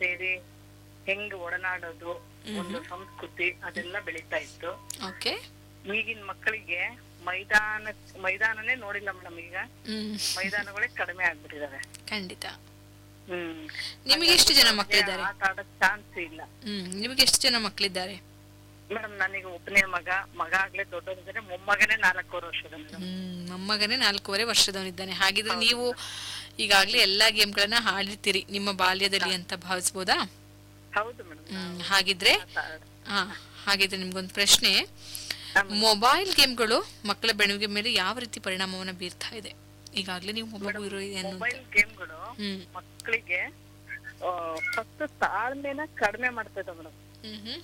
ಸೇರಿ ಹೆಂಗ್ ಒಡನಾಡೋದು ಒಂದು ಸಂಸ್ಕೃತಿ ಅದೆಲ್ಲ ಬೆಳೀತಾ ಇತ್ತು ಓಕೆ ಈಗಿನ ಮಕ್ಕಳಿಗೆ ಮೈದಾನ ಮೈದಾನನೇ ನೋಡಿಲ್ಲ ಮೇಡಮ್ ಈಗ ಹ್ಮ್ ಮೈದಾನಗಳೇ ಕಡಿಮೆ ಆಗ್ಬಿಟ್ಟಿದಾವೆ ಖಂಡಿತ ಹ್ಮ್ ನಿಮಗೆ ಎಷ್ಟು ಜನ ಮಕ್ಕಳಿದ್ದಾರೆ ಆಟ ಆಡೋಕ್ ಚಾನ್ಸ್ ಇಲ್ಲ ಹ್ಮ್ ನಿಮಗೆ ಎಷ್ಟು ಜನ ಮಕ್ಕಳಿದ್ದಾರೆ ಮೇಡಮ್ ನನಗೆ ಒಬ್ಬನೇ ಮಗ ಮಗ ಆಗ್ಲೇ ದೊಡ್ಡದಿದ್ರೆ ಮೊಮ್ಮಗನೇ ನಾಲ್ಕೂವರೆ ವರ್ಷದ ಮೇಡಮ್ ಹ್ಮ್ ಮೊಮ್ಮಗನೇ ನಾಲ್ಕೂವರೆ ವರ್ಷದವನಿದ್ದಾನೆ ಹಾಗಿದ್ರೆ ನೀವು ಈಗಾಗ್ಲೇ ಎಲ್ಲಾ ಗೇಮ್ಗಳನ್ನ ಆಡಿರ್ತೀರಿ ನಿಮ್ಮ ಬಾಲ್ಯದಲ್ಲಿ ಅಂತ ಭಾವಿಸ್ಬೋದಾ ಹೌದು ಮೇಡಮ್ ಹ್ಮ್ ಹಾಗಿದ್ರೆ ಹಾ ಹಾಗಿದ್ರೆ ನಿಮ್ಗೊಂದು ಪ್ರಶ್ನೆ ಮೊಬೈಲ್ ಗೇಮ್ಗಳು ಮಕ್ಕಳ ಬೆಳವಣಿಗೆ ಮೇಲೆ ಯಾವ ರೀತಿ ಪರಿಣಾಮವನ್ನ ಬೀರ್ತಾ ಇದೆ ಈಗಾಗ್ಲೇ ನೀವು ಮೊಬೈಲ್ ಇರೋ ಏನು ಮೊಬೈಲ್ ಗೇಮ್ಗಳು ಹ್ಮ್ ಮಕ್ಕಳಿಗೆ ಫಸ್ಟ್ ತಾಳ್ಮೆನ ಕಡಿಮೆ ಮಾಡ್ತಾ ಇದೆ ಮೇಡಮ್ ಹ್ಮ್ ಹ್ಮ್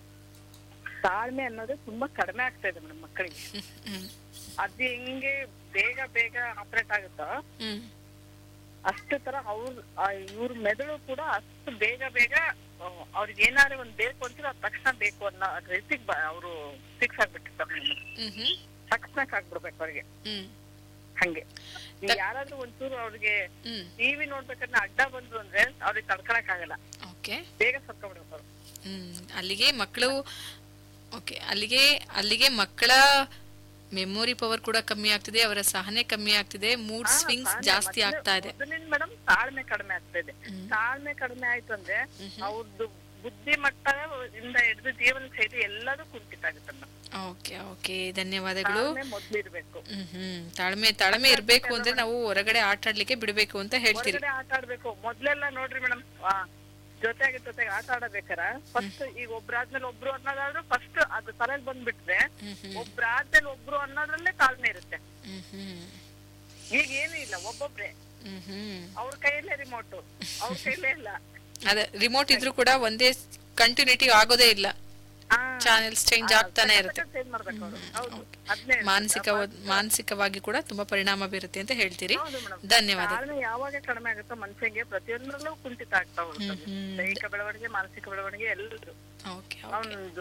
ತಾಳ್ಮೆ ಅನ್ನೋದು ತುಂಬಾ ಕಡಿಮೆ ಆಗ್ತಾ ಇದೆ ಮೇಡಮ್ ಮಕ್ಕಳಿಗೆ ಹ್ಮ್ ಅದು ಹೆಂಗೆ ಬೇಗ ಬೇಗ ಆಪರೇಟ್ ಆಗುತ್ತೋ ಹ್ಮ್ ಅಷ್ಟು ತರ ಅವ್ರ ಇವ್ರ ಮೆದುಳು ಕೂಡ ಅಷ್ಟು ಬೇಗ ಬೇಗ ಆ, ಅವ್ರಿಗೆ ಏನಾದ್ರು ಒಂದ್ ಬೇಕು ಅಂತೀರ ಅದ್ ತಕ್ಷಣ ಬೇಕು ಅನ್ನೋ ರೀತಿಗೆ ಅವರು ಫಿಕ್ಸ್ ಆಗ್ಬಿಟ್ಟಿರ್ತಾರೆ ಮೇಡಮ್ ಹ್ಮ್ ಹ್ಮ್ ತಕ್ಷಣಕ್ಕೆ ಆಗ್ಬಿಡ್ಬೇಕು ಅವ್ರಿಗೆ ಹ್ಮ್ ಹಂಗೆ ಈಗ ಯಾರಾದ್ರೂ ಒಂಚೂರು ಅವ್ರಿಗೆ ಹ್ಮ್ ಟಿವಿ ನೋಡ್ಬೇಕಂದ್ರೆ ಅಡ್ಡ ಬಂದ್ರು ಅಂದ್ರೆ ಅವ್ರಿಗೆ ತಡ್ಕೊಳಕ್ ಆಗಲ್ಲ ಓಕೆ ಬೇಗ ಸತ್ಕೊಂಡ್ಬಿಡ್ಬೇಕು ಅವ್ರು ಹ್ಮ್ ಅಲ್ಲಿಗೆ ಮಕ್ಕಳು ಓಕೆ ಅಲ್ಲಿಗೆ ಅಲ್ಲಿಗೆ ಮಕ್ಕಳ ಮೆಮೊರಿ ಪವರ್ ಕೂಡ ಕಮ್ಮಿ ಆಗ್ತಿದೆ ಅವರ ಸಹನೆ ಕಮ್ಮಿ ಆಗ್ತಿದೆ ಮೂಡ್ ಸ್ವಿಂಗ್ಸ್ ಜಾಸ್ತಿ ಆಗ್ತಾ ಇದೆ ಮೇಡಮ್ ತಾಳ್ಮೆ ಕಡಿಮೆ ಆಗ್ತಾ ಇದೆ ತಾಳ್ಮೆ ಕಡಿಮೆ ಆಯ್ತು ಅಂದ್ರೆ ಅವ್ರದ್ದು ಬುದ್ಧಿಮಟ್ಟ ಇಂದ ಹಿಡಿದು ಜೀವನ ಶೈಲಿ ಎಲ್ಲದೂ ಕುಂಠಿತ ಆಗುತ್ತೆ ಮೇಡಮ್ ಓಕೆ ಓಕೆ ಧನ್ಯವಾದಗಳು ತಾಳ್ಮೆ ಮೊದ್ಲಿರ್ಬೇಕು ಹ್ಮ್ ಹ್ಮ್ ತಾಳ್ಮೆ ತಾಳ್ಮೆ ಇರ್ಬೇಕು ಅಂದ್ರೆ ನಾವು ಹೊರಗಡೆ ಆಟ ಆಡ್ಲಿಕ್ಕೆ ಬಿಡ್ಬೇಕು ಅಂತ ಹೇಳ್ತೀರಿ ಹೊರಗಡೆ ಆಟ ಆಡ್ಬೇಕು ಮೊದ್ಲೆಲ್ಲ ನೋಡ್ರಿ ಮೇಡಮ್ ಜೊತೆಗೆ ಜೊತೆಗೆ ಆಟ ಆಡಬೇಕಾರ ಫಸ್ಟ್ ಈಗ ಒಬ್ರಾದ್ಮೇಲೆ ಒಬ್ರು ಅನ್ನೋದಾದ್ರೂ ಫಸ್ಟ್ ಅದು ತಲೆಗೆ ಬಂದ್ಬಿಟ್ರೆ ಹ್ಮ್ ಹ್ಮ್ ಒಬ್ರಾದ್ಮೇಲೆ ಒಬ್ರು ಅನ್ನೋದ್ರಲ್ಲೇ ತಾಳ್ಮೆ ಇರುತ್ತೆ ಹ್ಮ್ ಹ್ಮ್ ಈಗ ಏನು ಇಲ್ಲ ಒಬ್ಬೊಬ್ರೆ ಹ್ಮ್ ಹ್ಮ್ ಅವ್ರ ಕೈಯಲ್ಲೇ ರಿಮೋಟ್ ಅವ್ರ ಕೈಯಲ್ಲೇ ಇಲ್ಲ ಅದೇ ರಿಮೋಟ್ ಇದ್ರೂ ಕೂಡ ಒಂದೇ ಕಂಟಿನ್ಯೂಟಿ ಆಗೋದೇ ಇಲ್ಲ ಚಾನೆಲ್ಸ್ ಚೇಂಜ್ ಆಗ್ತಾನೆ ಇರುತ್ತೆ ಚೇಂಜ್ ಮಾಡ್ಬೇಕು ಅವ್ರು ಹೌದು ಅದ್ನೇ ಮಾನಸಿಕ ಮಾನಸಿಕವಾಗಿ ಕೂಡ ತುಂಬಾ ಪರಿಣಾಮ ಬೀರುತ್ತೆ ಅಂತ ಹೇಳ್ತೀರಿ ಹೌದು ಮೇಡಮ್ ಧನ್ಯವಾದ ತಾಳ್ಮೆ ಯಾವಾಗ ಕಡಿಮೆ ಆಗುತ್ತೋ ಮನುಷ್ಯಗೆ ಪ್ರತಿಯೊಂದರಲ್ಲೂ ಕುಂಠಿತ ಆಗ್ತಾ ಹೋಗುತ್ತೆ ದೈಹಿಕ ಬೆಳವಣಿಗೆ ಮಾನಸಿಕ ಬೆಳವಣಿಗೆ ಎಲ್ಲರೂ ಓಕೆ ಅವನದು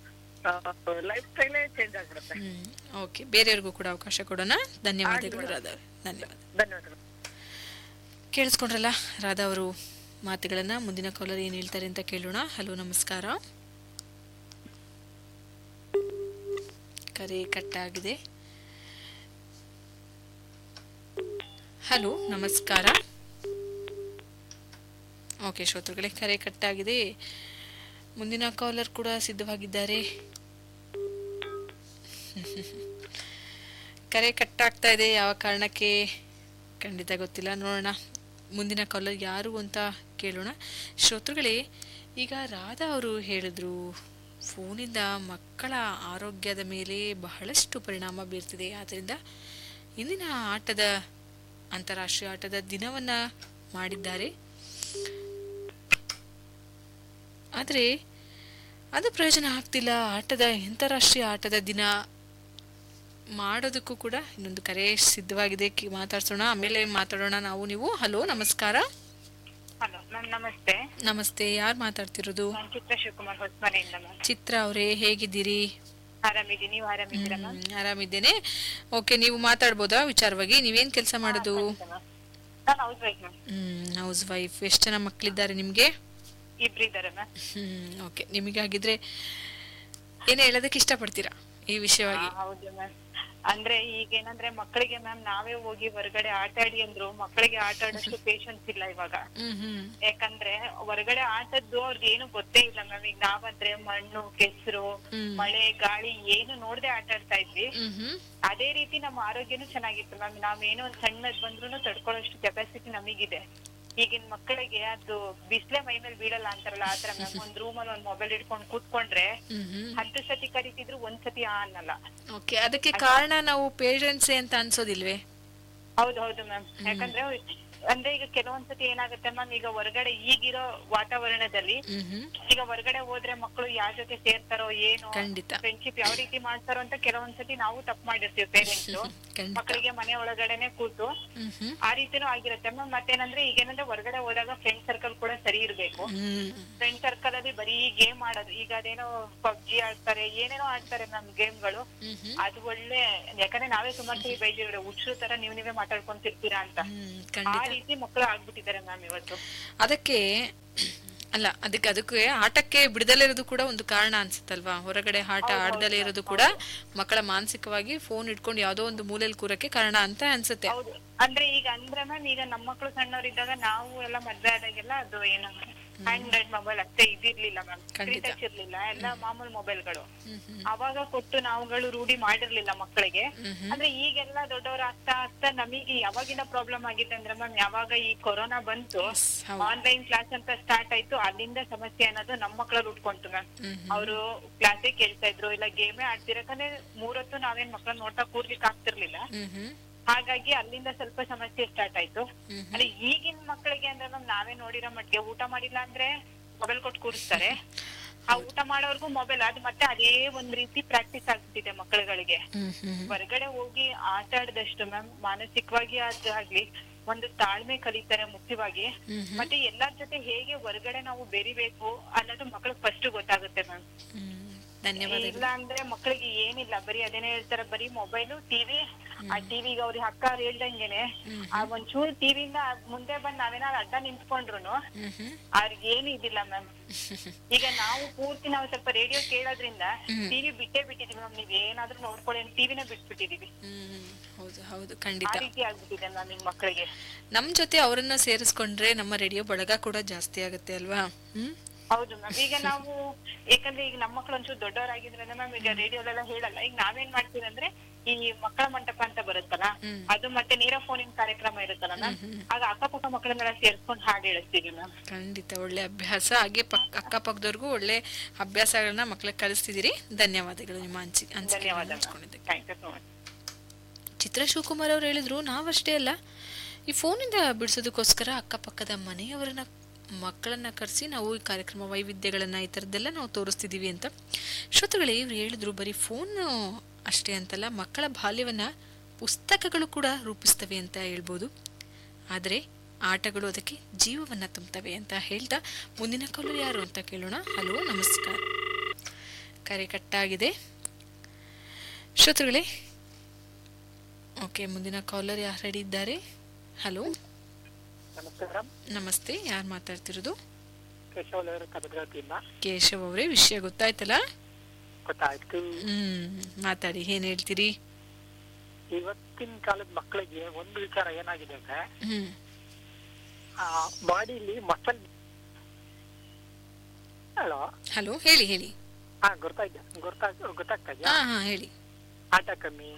ಲೈಫ್ ಸ್ಟೈಲೇ ಚೇಂಜ್ ಆಗ್ಬಿಡುತ್ತೆ ಹ್ಮ್ ಓಕೆ ಬೇರೆಯವ್ರಿಗೂ ಕೂಡ ಅವಕಾಶ ಕೊಡೋಣ ಧನ್ಯವಾದಗಳು ರಾಧಾ ಅವ್ರೆ. ಧನ್ಯವಾದ ಧನ್ಯವಾದಗಳು ಕೇಳಿಸ್ಕೊಂಡ್ರಲ್ಲ ರಾಧಾ ಅವರು ಮಾತುಗಳನ್ನ ಮುಂದಿನ ಕಾಲರ್ ಏನ್ ಹೇಳ್ತಾರೆ ಅಂತ ಕೇಳೋಣ ಹಲೋ ನಮಸ್ಕಾರ ಕರೆ ಕಟ್ಟಾಗಿದೆ ಹಲೋ ನಮಸ್ಕಾರ ಓಕೆ ಶ್ರೋತೃಗಳೇ ಕರೆ ಕಟ್ಟಾಗಿದೆ ಮುಂದಿನ ಕಾಲರ್ ಕೂಡ ಸಿದ್ಧವಾಗಿದ್ದಾರೆ ಕರೆ ಕಟ್ಟಾಗ್ತಾ ಇದೆ ಯಾವ ಕಾರಣಕ್ಕೆ ಖಂಡಿತ ಗೊತ್ತಿಲ್ಲ ನೋಡೋಣ ಮುಂದಿನ ಕಾಲರ್ ಯಾರು ಅಂತ ಕೇಳೋಣ ಶ್ರೋತೃಗಳೇ ಈಗ ರಾಧಾ ಅವರು ಹೇಳಿದ್ರು ಫೋನಿಂದ ಮಕ್ಕಳ ಆರೋಗ್ಯದ ಮೇಲೆ ಬಹಳಷ್ಟು ಪರಿಣಾಮ ಬೀರ್ತಿದೆ ಆದ್ದರಿಂದ ಇಂದಿನ ಆಟದ ಅಂತಾರಾಷ್ಟ್ರೀಯ ಆಟದ ದಿನವನ್ನ ಮಾಡಿದ್ದಾರೆ ಆದರೆ ಅದು ಪ್ರಯೋಜನ ಆಗ್ತಿಲ್ಲ ಆಟದ ಅಂತಾರಾಷ್ಟ್ರೀಯ ಆಟದ ದಿನ ಮಾಡೋದಕ್ಕೂ ಕೂಡ ಇನ್ನೊಂದು ಕರೆ ಸಿದ್ಧವಾಗಿದೆ ಕಿ- ಮಾತಾಡ್ಸೋಣ ಆಮೇಲೆ ಮಾತಾಡೋಣ ನಾವು ನೀವು ಹಲೋ ನಮಸ್ಕಾರ ಹಲೋ ಮ್ಯಾಮ್ ನಮಸ್ತೆ ನಮಸ್ತೆ ಯಾರು ಮಾತಾಡ್ತಿರೋದು ನಾನು ಚಿತ್ರ ಶಿವಕುಮಾರ್ ಹೊಸಮನೆಯಿಂದ ಮ್ಯಾಮ್ ಚಿತ್ರ ಅವರೇ ಹೇಗಿದ್ದೀರಿ ಆರಾಮಿದ್ದೀನಿ ನೀವು ಆರಾಮಿದ್ದೀರಾ ಮ್ಯಾಮ್ ಹ್ಮ್, ಆರಾಮಿದ್ದೇನೆ ಓಕೆ ನೀವು ಮಾತಾಡ್ಬೋದಾ ವಿಚಾರವಾಗಿ ನೀವೇನ್ ಕೆಲಸ ಮಾಡೋದು ನಾನು housewife ma'am hmm housewife ಎಷ್ಟು ಜನ ಮಕ್ಕಳಿದ್ದಾರೆ ನಿಮ್ಗೆ ಇಬ್ರು ಇದ್ದಾರೆ ಮ್ಯಾಮ್ ಹ್ಮ್ ಓಕೆ ನಿಮಗಾಗಿದ್ರೆ ಏನ್ ಹೇಳೋದಕ್ಕೆ ಇಷ್ಟಪಡ್ತೀರಾ ಈ ವಿಷಯವಾಗಿ ಹೌದು ಮ್ಯಾಮ್ ಅಂದ್ರೆ ಈಗ ಏನಂದ್ರೆ ಮಕ್ಕಳಿಗೆ ಮ್ಯಾಮ್ ನಾವೇ ಹೋಗಿ ಹೊರಗಡೆ ಆಟ ಆಡಿ ಅಂದ್ರು ಮಕ್ಕಳಿಗೆ ಆಟ ಆಡೋಷ್ಟು ಪೇಶನ್ಸ್ ಇಲ್ಲ ಇವಾಗ ಹ್ಮ್ ಹ್ಮ್ ಯಾಕಂದ್ರೆ ಹೊರಗಡೆ ಆಟದ್ದು ಅವ್ರಿಗೆ ಏನು ಗೊತ್ತೇ ಇಲ್ಲ ಮ್ಯಾಮ್ ಈಗ ನಾವಂದ್ರೆ ಮಣ್ಣು ಕೆಸರು ಹ್ಮ್. ಮಳೆ ಗಾಳಿ ಏನು ನೋಡದೆ ಆಟ ಆಡ್ತಾ ಇದ್ವಿ ಹ್ಮ್ ಹ್ಮ್ ಅದೇ ರೀತಿ ನಮ್ಮ ಆರೋಗ್ಯನೂ ಚೆನ್ನಾಗಿತ್ತು ಮ್ಯಾಮ್ ನಾವೇನೋ ಒಂದ್ ಸಣ್ಣದ್ ಬಂದ್ರು ತಡ್ಕೊಳ್ಳೋಷ್ಟು ಕೆಪಾಸಿಟಿ ನಮಗಿದೆ ಈಗಿನ ಮಕ್ಕಳಿಗೆ ಅದು ಬಿಸ್ಲೆ ಮೈ ಮೇಲೆ ಬೀಳಲ್ಲ ಅಂತಾರಲ್ಲ ಆತರ ಮ್ಯಾಮ್ ಒಂದ್ ರೂಮ್ ಅಲ್ಲಿ ಒಂದ್ ಮೊಬೈಲ್ ಇಟ್ಕೊಂಡು ಕೂತ್ಕೊಂಡ್ರೆ ಹ್ಮ್ ಹ್ಮ್ ಹತ್ತು ಸತಿ ಕರಿತಿದ್ರು ಒಂದ್ ಸತಿ ಆ ಅನ್ನಲ್ಲ ಓಕೆ ಅದಕ್ಕೆ ಕಾರಣ ನಾವು ಪೇರೆಂಟ್ಸೇ ಅಂತ ಅನ್ಸೋದಿಲ್ವೇ ಹೌದು ಹೌದು ಮ್ಯಾಮ್ ಯಾಕಂದ್ರೆ ಅಂದ್ರೆ ಈಗ ಕೆಲವೊಂದ್ಸತಿ ಏನಾಗುತ್ತೆ ಮ್ಯಾಮ್ ಈಗ ಹೊರಗಡೆ ಈಗಿರೋ ವಾತಾವರಣದಲ್ಲಿ ಹ್ಮ್ ಹ್ಮ್ ಈಗ ಹೊರಗಡೆ ಹೋದ್ರೆ ಮಕ್ಕಳು ಯಾರ ಜೊತೆ ಸೇರ್ತಾರೋ ಏನು ಖಂಡಿತ ಫ್ರೆಂಡ್ಶಿಪ್ ಯಾವ ರೀತಿ ಮಾಡ್ತಾರೋ ಅಂತ ಕೆಲವೊಂದ್ಸತಿ ನಾವು ತಪ್ಪು ಮಾಡಿರ್ತೀವಿ ಪೇರೆಂಟ್ಸ್ ಖಂಡಿತ ಮಕ್ಕಳಿಗೆ ಮನೆ ಒಳಗಡೆನೆ ಕೂತು ಹ್ಮ್ ಹ್ಮ್ ಆ ರೀತಿನೂ ಆಗಿರುತ್ತೆ ಮ್ಯಾಮ್ ಮತ್ತೇನಂದ್ರೆ ಈಗೇನಂದ್ರೆ ಹೊರಗಡೆ ಹೋದಾಗ ಫ್ರೆಂಡ್ ಸರ್ಕಲ್ ಕೂಡ ಸರಿ ಇರ್ಬೇಕು ಹ್ಮ್ ಫ್ರೆಂಡ್ ಸರ್ಕಲ್ ಅಲ್ಲಿ ಬರೀ ಗೇಮ್ ಆಡೋದು ಈಗ ಅದೇನೋ ಪಬ್ಜಿ ಆಡ್ತಾರೆ ಏನೇನೋ ಆಡ್ತಾರೆ ಮ್ಯಾಮ್ ಗೇಮ್ಗಳು ಹ್ಮ್ ಹ್ಮ್ ಅದು ಒಳ್ಳೆ ಯಾಕಂದ್ರೆ ನಾವೇ ಸುಮಾರು ಸರಿ ಬೈದಿವ್ರೆ ಹುಚ್ಚರು ತರ ನೀವ್ ನೀವೇ ಮಾತಾಡ್ಕೊಂತಿರ್ತೀರಾ ಅಂತ ಹ್ಮ್ ಆ ಖಂಡಿತ ರೀತಿ ಮಕ್ಕಳು ಆಗ್ಬಿಟ್ಟಿದ್ದಾರೆ ಮ್ಯಾಮ್ ಇವತ್ತು ಅದಕ್ಕೆ ಅಲ್ಲ ಅದಕ್ಕೆ ಅದಕ್ಕೆ ಆಟಕ್ಕೆ ಬಿಡದಲ್ಲೇ ಇರೋದು ಕೂಡ ಒಂದು ಕಾರಣ ಅನ್ಸುತ್ತಲ್ವಾ ಹೊರಗಡೆ ಆಟ ಆಡದಲ್ಲೇ ಇರೋದು ಕೂಡ ಮಕ್ಕಳ ಮಾನಸಿಕವಾಗಿ ಫೋನ್ ಇಟ್ಕೊಂಡು ಯಾವ್ದೋ ಒಂದು ಮೂಲೆಯಲ್ಲಿ ಕೂರಕ್ಕೆ ಕಾರಣ ಅಂತ ಅನ್ಸುತ್ತೆ ಹೌದು ಅಂದ್ರೆ ಈಗ ಅಂದ್ರೆ ಮ್ಯಾಮ್ ಈಗ ನಮ್ಮ ಮಕ್ಕಳು ಸಣ್ಣವರಿದ್ದಾಗ ನಾವು ಎಲ್ಲ ಮದ್ವೆ ಆದಾಗೆಲ್ಲ ಅದು ಏನು ಆಂಡ್ರಾಯ್ಡ್ ಮೊಬೈಲ್ ಅಷ್ಟೇ ಇದಿರ್ಲಿಲ್ಲ ಮ್ಯಾಮ್ ಖಂಡಿತ. ಟಚ್ ಇರ್ಲಿಲ್ಲ ಎಲ್ಲ ಮಾಮೂಲು ಮೊಬೈಲ್ಗಳು ಹ್ಮ್ ಹ್ಮ್ ಅವಾಗ ಕೊಟ್ಟು ನಾವುಗಳು ರೂಢಿ ಮಾಡಿರ್ಲಿಲ್ಲ ಮಕ್ಕಳಿಗೆ ಹ್ಮ್ ಹ್ಮ್ ಅಂದ್ರೆ ಈಗೆಲ್ಲ ದೊಡ್ಡವರು ಆಗ್ತಾ ಆಗ್ತಾ ನಮಗೆ ಯಾವಾಗಿನ ಪ್ರಾಬ್ಲಮ್ ಆಗಿದೆ ಅಂದ್ರೆ ಮ್ಯಾಮ್ ಯಾವಾಗ ಈ ಕೊರೋನಾ ಬಂತು Yes, ಹೌದು. ಆನ್ಲೈನ್ ಕ್ಲಾಸ್ ಅಂತ ಸ್ಟಾರ್ಟ್ ಆಯ್ತು ಅಲ್ಲಿಂದ ಸಮಸ್ಯೆ ಅನ್ನೋದು ನಮ್ಮ ಮಕ್ಕಳಲ್ಲಿ ಉಟ್ಕೊಂತು ಮ್ಯಾಮ್ ಹ್ಮ್ ಅವರು ಕ್ಲಾಸೇ ಕೇಳ್ತಾ ಇದ್ರು ಇಲ್ಲ ಗೇಮೇ ಆಡ್ತಿರಕಂದ್ರೆ ಮೂರೊತ್ತು ನಾವೇನ್ ಮಕ್ಕಳನ್ನ ನೋಡ್ತಾ ಕೂರ್ಲಿಕ್ಕೆ ಆಗ್ತಿರ್ಲಿಲ್ಲ ಹ್ಮ್ ಹ್ಮ್ ಹಾಗಾಗಿ ಅಲ್ಲಿಂದ ಸ್ವಲ್ಪ ಸಮಸ್ಯೆ ಸ್ಟಾರ್ಟ್ ಆಯ್ತು ಹ್ಮ್ ಅಂದ್ರೆ ಈಗಿನ ಮಕ್ಕಳಿಗೆ ಅಂದ್ರೆ ಮ್ಯಾಮ್ ನಾವೇ ನೋಡಿರೋ ಮಟ್ಟಿಗೆ ಊಟ ಮಾಡಿಲ್ಲ ಅಂದ್ರೆ ಮೊಬೈಲ್ ಕೊಟ್ಟು ಕೂರಿಸ್ತಾರೆ ಆ ಊಟ ಮಾಡೋರ್ಗು ಮೊಬೈಲ್ ಅದು ಮತ್ತೆ ಅದೇ ಒಂದ್ ರೀತಿ ಪ್ರಾಕ್ಟೀಸ್ ಆಗ್ಬಿಟ್ಟಿದೆ ಮಕ್ಕಳುಗಳಿಗೆ ಹ್ಮ್ ಹ್ಮ್ ಹೊರಗಡೆ ಹೋಗಿ ಆಟ ಆಡಿದಷ್ಟು ಮ್ಯಾಮ್ ಮಾನಸಿಕವಾಗಿ ಅದಾಗ್ಲಿ ಒಂದು ತಾಳ್ಮೆ ಕಲಿತಾರೆ ಮುಖ್ಯವಾಗಿ ಹ್ಮ್ ಹ್ಮ್ ಮತ್ತೆ ಎಲ್ಲಾರ್ ಜೊತೆ ಹೇಗೆ ಹೊರಗಡೆ ನಾವು ಬೆರಿಬೇಕು ಅನ್ನೋದು ಮಕ್ಳಿಗೆ ಫಸ್ಟ್ ಗೊತ್ತಾಗುತ್ತೆ ಮ್ಯಾಮ್ ಹ್ಮ್ ಧನ್ಯವಾದಗಳು ಇಲ್ಲ ಅಂದ್ರೆ ಮಕ್ಕಳಿಗೆ ಏನಿಲ್ಲ ಬರೀ ಅದೇನೇ ಹೇಳ್ತಾರೆ ಬರೀ ಮೊಬೈಲು ಟಿವಿ ಆ ಟಿವಿಗೆ ಅವ್ರಿಗೆ ಅಕ್ಕ ಅವ್ರು ಹೇಳ್ದಂಗೆನೆ ಹ್ಮ್ ಆ ಒಂಚೂರು ಟಿವಿಯಿಂದ ಮುಂದೆ ಬಂದ್ ನಾವೇನಾದ್ರು ಅಡ್ಡ ನಿಂತ್ಕೊಂಡ್ರು ಹ್ಮ್ ಹ್ಮ್ ಅವ್ರಿಗೆ ಏನು ಇದಿಲ್ಲ ಮ್ಯಾಮ್ ಈಗ ನಾವು ಪೂರ್ತಿ ನಾವು ಸ್ವಲ್ಪ ರೇಡಿಯೋ ಕೇಳೋದ್ರಿಂದ ಹ್ಮ್. ಟಿವಿ ಬಿಟ್ಟೇ ಬಿಟ್ಟಿದೀವಿ ಮ್ಯಾಮ್ ನೀವ್ ಏನಾದ್ರೂ ನೋಡ್ಕೊಳ್ಳಿ ಟಿವಿನ ಬಿಟ್ಬಿಟ್ಟಿದೀವಿ ಹ್ಮ್ ಹೌದು ಹೌದು ಆ ಖಂಡಿತ ರೀತಿ ಆಗ್ಬಿಟ್ಟಿದೆ ಮ್ಯಾಮ್ ಈಗ ಮಕ್ಕಳಿಗೆ ನಮ್ ಜೊತೆ ಅವರನ್ನ ಸೇರಿಸ್ಕೊಂಡ್ರೆ ನಮ್ಮ ರೇಡಿಯೋ ಬಳಗ ಕೂಡ ಜಾಸ್ತಿ ಆಗುತ್ತೆ ಅಲ್ವಾ ಹ್ಮ್ ಹೌದು ಮ್ಯಾಮ್ ಈಗ ನಾವು ಯಾಕಂದ್ರೆ ಈಗ ನಮ್ಮ ಮಕ್ಳು ಒಂಚೂರು ದೊಡ್ಡವರಾಗಿದ್ರೆ ಮ್ಯಾಮ್ ಈಗ ರೇಡಿಯೋಲೆಲ್ಲ ಹೇಳಲ್ಲ ಈಗ ನಾವೇನ್ ಮಾಡ್ತೀವಿ ಅಂದ್ರೆ ಈ ಮಕ್ಕಳ ಮಂಟಪ ಅಂತ ಬರುತ್ತಲ್ಲ ಹ್ಮ್. ಅದು ಮತ್ತೆ ನೇರ ಫೋನಿನ ಕಾರ್ಯಕ್ರಮ ಇರುತ್ತಲ್ಲ ಮ್ಯಾಮ್ ಆಗ ಅಕ್ಕಪಕ್ಕ ಮಕ್ಕಳನ್ನೆಲ್ಲ ಸೇರ್ಸ್ಕೊಂಡು ಹಾಡು ಹೇಳಿಸ್ತೀವಿ ಮ್ಯಾಮ್ ಖಂಡಿತ ಒಳ್ಳೆ ಅಭ್ಯಾಸ ಹಾಗೆ ಪಕ್ ಅಕ್ಕಪಕ್ಕದವ್ರಿಗೂ ಒಳ್ಳೆ ಅಭ್ಯಾಸಗಳನ್ನ ಮಕ್ಳಿಗೆ ಕಲಿಸ್ತಿದ್ದೀರಿ ಧನ್ಯವಾದಗಳು ನಿಮ್ಮ ಅನ್ಸಿ ಅನ್ಸಿಕೆ ಧನ್ಯವಾದ ಹಂಚ್ಕೊಂಡಿದ್ದಕ್ಕೆ thank you so much Chitra Shivakumar ಅವ್ರು ಹೇಳಿದ್ರು ನಾವಷ್ಟೇ ಅಲ್ಲ ಈ ಫೋನಿಂದ ಬಿಡಿಸೋದಕ್ಕೋಸ್ಕರ ಅಕ್ಕಪಕ್ಕದ ಮನೆಯವರನ್ನ ಮಕ್ಕಳನ್ನ ಕರೆಸಿ ನಾವು ಈ ಕಾರ್ಯಕ್ರಮ ವೈವಿಧ್ಯಗಳನ್ನ ಈ ಥರದ್ದೆಲ್ಲ ನಾವು ತೋರಿಸ್ತಿದ್ದೀವಿ ಅಂತ ಶ್ರೋತೃಗಳೇ ಇವ್ರು ಹೇಳಿದ್ರು ಬರೀ ಫೋನ್ ಅಷ್ಟೇ ಅಂತಲ್ಲ ಮಕ್ಕಳ ಬಾಲ್ಯವನ್ನ ಪುಸ್ತಕಗಳು ಕೂಡ ರೂಪಿಸ್ತವೆ ಅಂತ ಹೇಳ್ಬೋದು ಆದರೆ ಆಟಗಳು ಅದಕ್ಕೆ ಜೀವವನ್ನ ತುಂಬುತ್ತವೆ ಅಂತ ಹೇಳ್ತಾ ಮುಂದಿನ ಕಾಲು ಯಾರು ಅಂತ ಕೇಳೋಣ ಹಲೋ ನಮಸ್ಕಾರ ಕರೆ ಕಟ್ಟಾಗಿದೆ ಶ್ರೋತೃಗಳೇ ಓಕೆ ಮುಂದಿನ ಕಾಲರ್ ಯಾರು ರೆಡಿ ಇದ್ದಾರೆ ಹಲೋ ನಮಸ್ಕಾರ ನಮಸ್ತೆ ಯಾರು ಮಾತಾಡ್ತಿರೋದು ಕೇಶವಲವರ ಕಬದ್ರಾತಿಯಿಂದ ಕೇಶವ್ ಅವರೇ ವಿಷಯ ಗೊತ್ತಾಯ್ತಲ್ಲ ಗೊತ್ತಾಯ್ತು ಹ್ಮ್ ಮಾತಾಡಿ ಏನ್ ಹೇಳ್ತೀರಿ ಇವತ್ತಿನ ಕಾಲದ ಮಕ್ಕಳಿಗೆ ಒಂದು ವಿಚಾರ ಏನಾಗಿದೆ ಅಂದ್ರೆ ಹ್ಮ್ ಬಾಡಿಲಿ ಮಸಲ್ ಹಲೋ ಹಲೋ ಹೇಳಿ ಹೇಳಿ ಹಾ ಗೊತ್ತಾಯ್ತ ಗೊತ್ತಾ ಗೊತ್ತಾಗ್ತಾ ಹಾ ಇದೆಯಾ ಹಾ ಹೇಳಿ ಆಟ ಕಮ್ಮಿ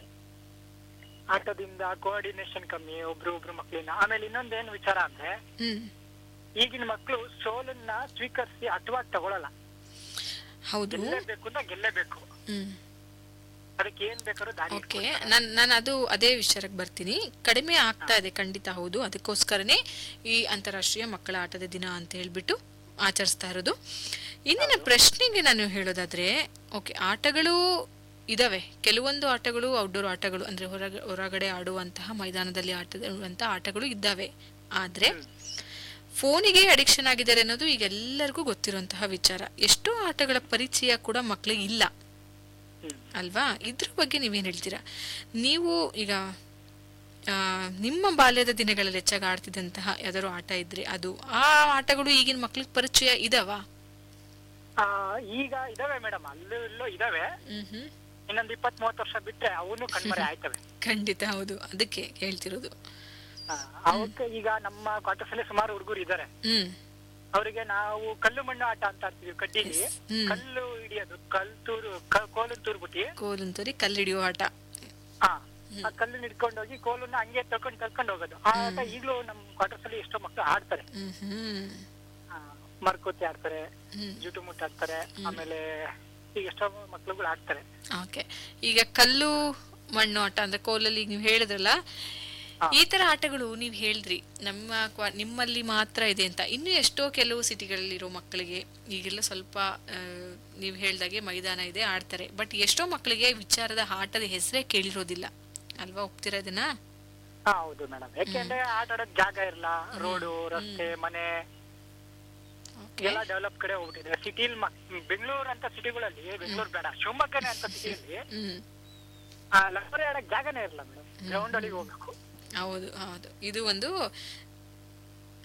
ಆಟದಿಂದ ಕೋಆರ್ಡಿನೇಷನ್ ಕಮ್ಮಿ ಒಬ್ರು ಒಬ್ರು ಮಕ್ಳಿಂದ ಆಮೇಲೆ ಇನ್ನೊಂದೇನು ವಿಚಾರ ಅಂದ್ರೆ ಹ್ಮ್ ಈಗಿನ ಮಕ್ಕಳು ಸೋಲನ್ನ ಸ್ವೀಕರಿಸಿ ಅಟವಾಗಿ ತಗೊಳಲ್ಲ ಹೌದು ಗೆಲ್ಲೇಬೇಕು ಅಂತ ಗೆಲ್ಲೇಬೇಕು ಹ್ಮ್ ಅದಕ್ಕೆ ಏನ್ ಬೇಕಾದ್ರೂ ದಾರಿ ಓಕೆ ನಾನು ನಾನು ಅದು ಅದೇ ವಿಚಾರಕ್ಕೆ ಬರ್ತೀನಿ ಕಡಿಮೆ ಆಗ್ತಾ ಇದೆ ಖಂಡಿತ ಹೌದು ಅದಕ್ಕೋಸ್ಕರನೇ ಈ ಅಂತಾರಾಷ್ಟ್ರೀಯ ಮಕ್ಕಳ ಆಟದ ದಿನ ಅಂತ ಹೇಳ್ಬಿಟ್ಟು ಆಚರಿಸ್ತಾ ಇರೋದು ಇಂದಿನ ಪ್ರಶ್ನೆಗೆ ನಾನು ಹೇಳೋದಾದ್ರೆ ಓಕೆ ಆಟಗಳು ಇದಾವೆ ಕೆಲವೊಂದು ಆಟಗಳು ಔಟ್ಡೋರ್ ಆಟಗಳು ಅಂದ್ರೆ ಹೊರಗ ಹೊರಗಡೆ ಆಡುವಂತಹ ಮೈದಾನದಲ್ಲಿ ಆಟದ ಆಟಗಳು ಇದ್ದಾವೆ ಆದ್ರೆ ಫೋನಿಗೆ ಅಡಿಕ್ಷನ್ ಆಗಿದ್ದಾರೆ ಅನ್ನೋದು ಈಗ ಎಲ್ಲರಿಗೂ ಗೊತ್ತಿರುವಂತಹ ವಿಚಾರ ಎಷ್ಟೋ ಆಟಗಳ ಪರಿಚಯ ಕೂಡ ಮಕ್ಕಳಿಗೆ ಇಲ್ಲ ಹ್ಮ್. ಅಲ್ವಾ ಇದ್ರ ಬಗ್ಗೆ ನೀವೇನ್ ಹೇಳ್ತೀರಾ ನೀವು ಈಗ ಆ, ನಿಮ್ಮ ಬಾಲ್ಯದ ದಿನಗಳಲ್ಲಿ ಹೆಚ್ಚಾಗಿ ಆಡ್ತಿದ್ದಂತಹ ಯಾವ್ದಾದ್ರು ಆಟ ಇದ್ರೆ ಅದು ಆ ಆಟಗಳು ಈಗಿನ ಮಕ್ಳಿಗೆ ಪರಿಚಯ ಇದಾವಾ ಆ, ಈಗ ಇದಾವೆ ಮೇಡಮ್ ಅಲ್ಲೂ ಇಲ್ಲೂ ಇದಾವೆ ಹ್ಮ್ ಹ್ಮ್ ಇನ್ನೊಂದ್ ಇಪ್ಪತ್ ಮೂವತ್ ವರ್ಷ ಬಿಟ್ರೆ ಅವನು ಕಣ್ಮರೆ ಆಯ್ತವೆ ಖಂಡಿತ ಹೌದು ಅದಕ್ಕೆ ಹೇಳ್ತಿರೋದು ಆ, ಅವಕ್ಕೆ ಈಗ ನಮ್ಮ ಕ್ವಾರ್ಟರ್ಸ್ ಅಲ್ಲಿ ಸುಮಾರು ಹುಡುಗರು ಇದಾರೆ ಹ್ಮ್ ಅವರಿಗೆ ನಾವು ಕಲ್ಲು ಮಣ್ಣು ಆಟ ಅಂತ ಆಡ್ತೀವಿ ಕಡ್ಡಿಲಿ ಹ್ಮ್. ಕಲ್ಲು ಹಿಡಿಯೋದು ಕಲ್ ತೂರು ಕ- ಕೋಲು ತೂರ್ಬಿಟ್ಟಿ ಕೋಲಂತರಿ ಕಲ್ಲಿಡಿಯೋ ಆಟ ಆ ಆ ಕಲ್ಲು ಹಿಡ್ಕೊಂಡು ಹೋಗಿ ಕೋಲನ್ನ ಹಂಗೆ ತಕೊಂಡ್ ಕರ್ಕೊಂಡು ಹೋಗೋದು ಆ ಆಟ ಈಗಲೂ ನಮ್ಮ ಕ್ವಾರ್ಟರ್ಸ್ ಅಲ್ಲಿ ಎಷ್ಟೋ ಮಕ್ಕಳು ಆಡ್ತಾರೆ ಹ್ಮ್ ಹ್ಮ್ ಆ, ಮರ್ಕೋತಿ ಆಡ್ತಾರೆ ಹ್ಮ್ ಜುಟು ಮುಟ್ಟು ಆಡ್ತಾರೆ ಆಮೇಲೆ ಈಗ ಎಷ್ಟೋ ಮಕ್ಳುಗಳು ಆಡ್ತಾರೆ ಓಕೆ ಈಗ ಕಲ್ಲು ಮಣ್ಣು ಆಟ ಅಂದ್ರೆ ಕೋಲಲ್ಲಿ ಈಗ ನೀವು ಹೇಳಿದ್ರಲ್ಲ ಈ ತರ ಆಟಗಳು ನೀವು ಹೇಳಿದ್ರಿ ನಮ್ಮ ಕ್ವ- ನಿಮ್ಮಲ್ಲಿ ಮಾತ್ರ ಇದೆ ಅಂತ ಇನ್ನು ಎಷ್ಟೋ ಕೆಲವು ಸಿಟಿಗಳಲ್ಲಿರೋ ಮಕ್ಕಳಿಗೆ ಈಗೆಲ್ಲ ಸ್ವಲ್ಪ ಆ, ನೀವು ಹೇಳ್ದಾಗೆ ಮೈದಾನ ಇದೆ ಆಡ್ತಾರೆ ಬಟ್ ಎಷ್ಟೋ ಮಕ್ಕಳಿಗೆ ವಿಚಾರದ ಆಟದ ಹೆಸರೇ ಕೇಳಿರೋದಿಲ್ಲ ಅಲ್ವಾ ಒಪ್ತೀರಾ ಇದನ್ನ ಹಾ ಹೌದು ಮೇಡಮ್ ಯಾಕೆಂದ್ರೆ ಆಟ ಆಡೋಕ್ ಜಾಗ ಇರಲ್ಲ ರೋಡು ರಸ್ತೆ ಮನೆ ಓಕೆ ಎಲ್ಲ ಡೆವಲಪ್ ಕಡೆ ಹೋಗ್ಬಿಟ್ಟಿದೆ ಸಿಟಿಲ್ ಬೆಂಗಳೂರು ಅಂತ ಸಿಟಿಗಳಲ್ಲಿ ಬೆಂಗಳೂರು ಬೇಡ ಶಿವಮೊಗ್ಗನೇ ಅಂತ ಸಿಟಿಯಲ್ಲಿ ಹ್ಮ್ ಲಗೋರಿ ಆಡಕ್ ಜಾಗನೇ ಇರಲ್ಲ ಮೇಡಮ್ ಗ್ರೌಂಡ್ ಅಲ್ಲಿ ಹೋಗ್ಬೇಕು ಹೌದು ಹೌದು ಇದು ಒಂದು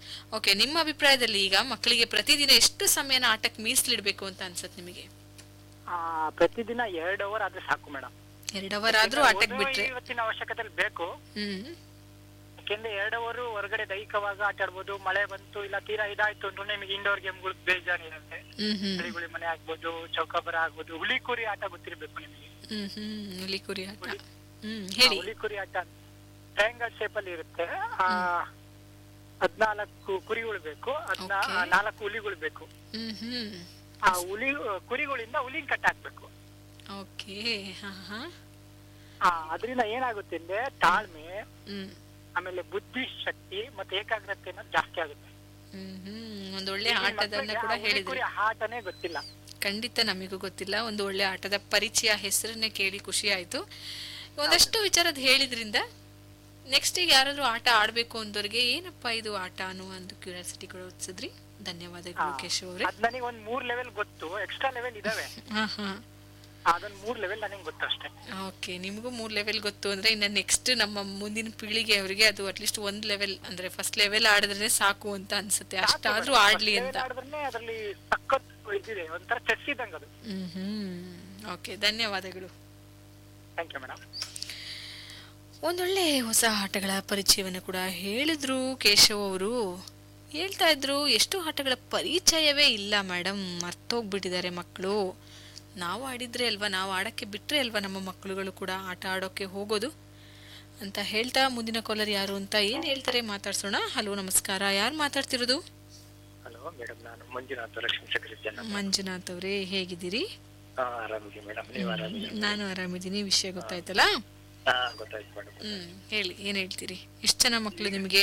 ಓಕೆ ನಿಮ್ಮ ಅಭಿಪ್ರಾಯದಲ್ಲಿ ಈಗ ಮಕ್ಕಳಿಗೆ ಪ್ರತಿದಿನ ಎಷ್ಟು ಸಮಯನ ಆಟಕ್ಕೆ ಮೀಸಲಿಡ್ಬೇಕು ಅಂತ ಅನ್ಸತ್ ನಿಮಗೆ ಆ, ಪ್ರತಿದಿನ ಎರಡು ಅವರ್ ಆದ್ರೆ ಸಾಕು ಮೇಡಮ್ ಎರಡು ಅವರ್ ಆದ್ರೂ ಆಟಕ್ಕೆ ಬಿಟ್ರೆ ಇವತ್ತಿನ ಅವಶ್ಯಕತೆ ಬೇಕು ಹ್ಮ್ ಯಾಕೆಂದ್ರೆ ಎರಡು ಅವರು ಹೊರಗಡೆ ದೈಹಿಕವಾಗಿ ಆಟ ಆಡ್ಬೋದು ಮಳೆ ಬಂತು ಇಲ್ಲ ತೀರಾ ಇದಾಯ್ತು ಅಂದ್ರೆ ನಿಮಗೆ ಇಂಡೋರ್ ಗೇಮ್ಗಳು ಬೇಜಾರಿರುತ್ತೆ ಹ್ಮ್ ಹ್ಮ್ ಹುಳಿಗುಳಿ ಮನೆ ಆಗ್ಬೋದು ಚೌಕಾಬರ ಆಗ್ಬೋದು ಹುಳಿ ಕುರಿ ಆಟ ಗೊತ್ತಿರ್ಬೇಕು ನಿಮಗೆ ಹ್ಮ್ ಹ್ಮ್ ಹುಲಿ ಕುರಿ ಆಟ ಹುಲಿ- ಹ್ಮ್ ಆ, ಹೇಳಿ ಹುಲಿ ಕುರಿ ಆಟ ಟ್ರಯಾಂಗಲ್ ಶೇಪ್ ಅಲ್ಲಿ ಇರುತ್ತೆ ಆ ಹದ್ನಾಲ್ಕು ಕುರಿಗಳು ಬೇಕು ಅದ್ನ Okay. ನಾಲ್ಕು ಹುಲಿಗಳು ಬೇಕು ಹ್ಮ್ ಹ್ಮ್ ಆ ಹುಲಿ ಕುರಿಗಳಿಂದ ಹುಲಿನ ಕಟ್ ಹಾಕ್ಬೇಕು ಓಕೆ ಹಾ ಹಾ ಆ ಅದರಿಂದ ಏನಾಗುತ್ತೆ ಅಂದ್ರೆ ತಾಳ್ಮೆ ಹ್ಮ್ ಆಮೇಲೆ ಬುದ್ಧಿ ಶಕ್ತಿ ಮತ್ತೆ ಏಕಾಗ್ರತೆ ಅನ್ನೋದು ಜಾಸ್ತಿ ಆಗುತ್ತೆ ಹ್ಮ್ ಹ್ಮ್ ಒಂದು ಒಳ್ಳೆ ಈ ಆಟದನ್ನ ಮಕ್ಳಿಗೆ ಕೂಡ ಆ ಹುಲಿ ಹೇಳಿದ್ರಿ ಕುರಿ ಆಟನೇ ಗೊತ್ತಿಲ್ಲ ಖಂಡಿತ ನಮಗೂ ಗೊತ್ತಿಲ್ಲ ಒಂದು ಒಳ್ಳೆ ಆಟದ ಪರಿಚಯ ಹೆಸರನ್ನೇ ಕೇಳಿ ಖುಷಿ ಆಯ್ತು ಒಂದಷ್ಟು ವಿಚಾರದ ಹೇಳಿದ್ರಿಂದ ನೆಕ್ಸ್ಟ್ ಈಗ ಯಾರಾದ್ರೂ ಆಟ ಆಡ್ಬೇಕು ಅಂದವ್ರಿಗೆ ಏನಪ್ಪ ಇದು ಆಟ ಅನ್ನುವ ಒಂದು ಕ್ಯೂರಿಯಾಸಿಟಿಗಳು ಹೊತ್ಸಿದ್ರಿ ಧನ್ಯವಾದಗಳು ಕೇಶವ್ ಅವ್ರೆ ಅದ್ ನನಗೆ ಒಂದ್ ಮೂರ್ ಲೆವೆಲ್ ಗೊತ್ತು ಎಕ್ಸ್ಟ್ರಾ ಲೆವೆಲ್ ಇದಾವೆ ಹಾ ಹಾ ಅದೊಂದ್ ಮೂರ್ ಲೆವೆಲ್ ನನಗೆ ಗೊತ್ತು ಅಷ್ಟೇ ಓಕೆ ನಿಮಗೂ ಮೂರ್ ಲೆವೆಲ್ ಗೊತ್ತು ಅಂದ್ರೆ ಇನ್ನು ನೆಕ್ಸ್ಟ್ ನಮ್ಮ ಮುಂದಿನ ಪೀಳಿಗೆ ಅವರಿಗೆ ಅದು ಅಟ್ಲೀಸ್ಟ್ ಒಂದ್ ಲೆವೆಲ್ ಅಂದ್ರೆ ಫಸ್ಟ್ ಲೆವೆಲ್ ಆಡಿದ್ರೆ ಸಾಕು ಅಂತ ಅನ್ಸುತ್ತೆ ಅಷ್ಟಾದ್ರೂ ಆಡ್ಲಿ ಅಂತ ಆಡಿದ್ರೆ ಅದ್ರಲ್ಲಿ ಸಖತ್ ಇದಿದೆ ಒಂಥರ ಚೆಸ್ ಇದ್ದಂಗ ಅದು ಹ್ಮ್ ಹ್ಮ್ ಓಕೆ ಧನ್ಯವಾದಗಳು ಥ್ಯಾಂಕ್ ಯು ಮೇಡಮ್ ಒಂದೊಳ್ಳೆ ಹೊಸ ಆಟಗಳ ಪರಿಚಯವನ್ನು ಕೂಡ ಹೇಳಿದ್ರು ಕೇಶವ್ ಅವರು ಹೇಳ್ತಾ ಇದ್ರು ಎಷ್ಟು ಆಟಗಳ ಪರಿಚಯವೇ ಇಲ್ಲ ಮೇಡಮ್ ಮರ್ತೋಗ್ಬಿಟ್ಟಿದ್ದಾರೆ ಮಕ್ಕಳು ನಾವು ಆಡಿದ್ರೆ ಅಲ್ವಾ ನಾವು ಆಡಕ್ಕೆ ಬಿಟ್ರೆ ಅಲ್ವಾ ನಮ್ಮ ಮಕ್ಕಳುಗಳು ಕೂಡ ಆಟ ಆಡೋಕೆ ಹೋಗೋದು ಅಂತ ಹೇಳ್ತಾ ಮುಂದಿನ ಕಾಲರ್ ಯಾರು ಅಂತ ಏನ್ ಹೇಳ್ತಾರೆ ಮಾತಾಡ್ಸೋಣ ಹಲೋ ನಮಸ್ಕಾರ ಯಾರು ಮಾತಾಡ್ತಿರೋದು ಹಲೋ ಮೇಡಮ್ ನಾನು ಮಂಜುನಾಥ್ ಲಕ್ಷ್ಮೀ ಸಕರಿದ್ದೇನೆ ಮಂಜುನಾಥ್ ಅವರೇ ಹೇಗಿದ್ದೀರಿ ಹಾ ಆರಾಮಿದ್ದೀನಿ ಮೇಡಮ್ ನೀವು ಆರಾಮಿದ್ದೀರಿ ನಾನು ಆರಾಮಿದ್ದೀನಿ ವಿಷಯ ಗೊತ್ತಾಯ್ತಲ್ಲ ಹಾ ಗೊತ್ತಾಯ್ತು ಮೇಡಮ್ ಹ್ಮ್ ಹೇಳಿ ಏನ್ ಹೇಳ್ತೀರಿ ಎಷ್ಟು ಜನ ಮಕ್ಕಳು ನಿಮಗೆ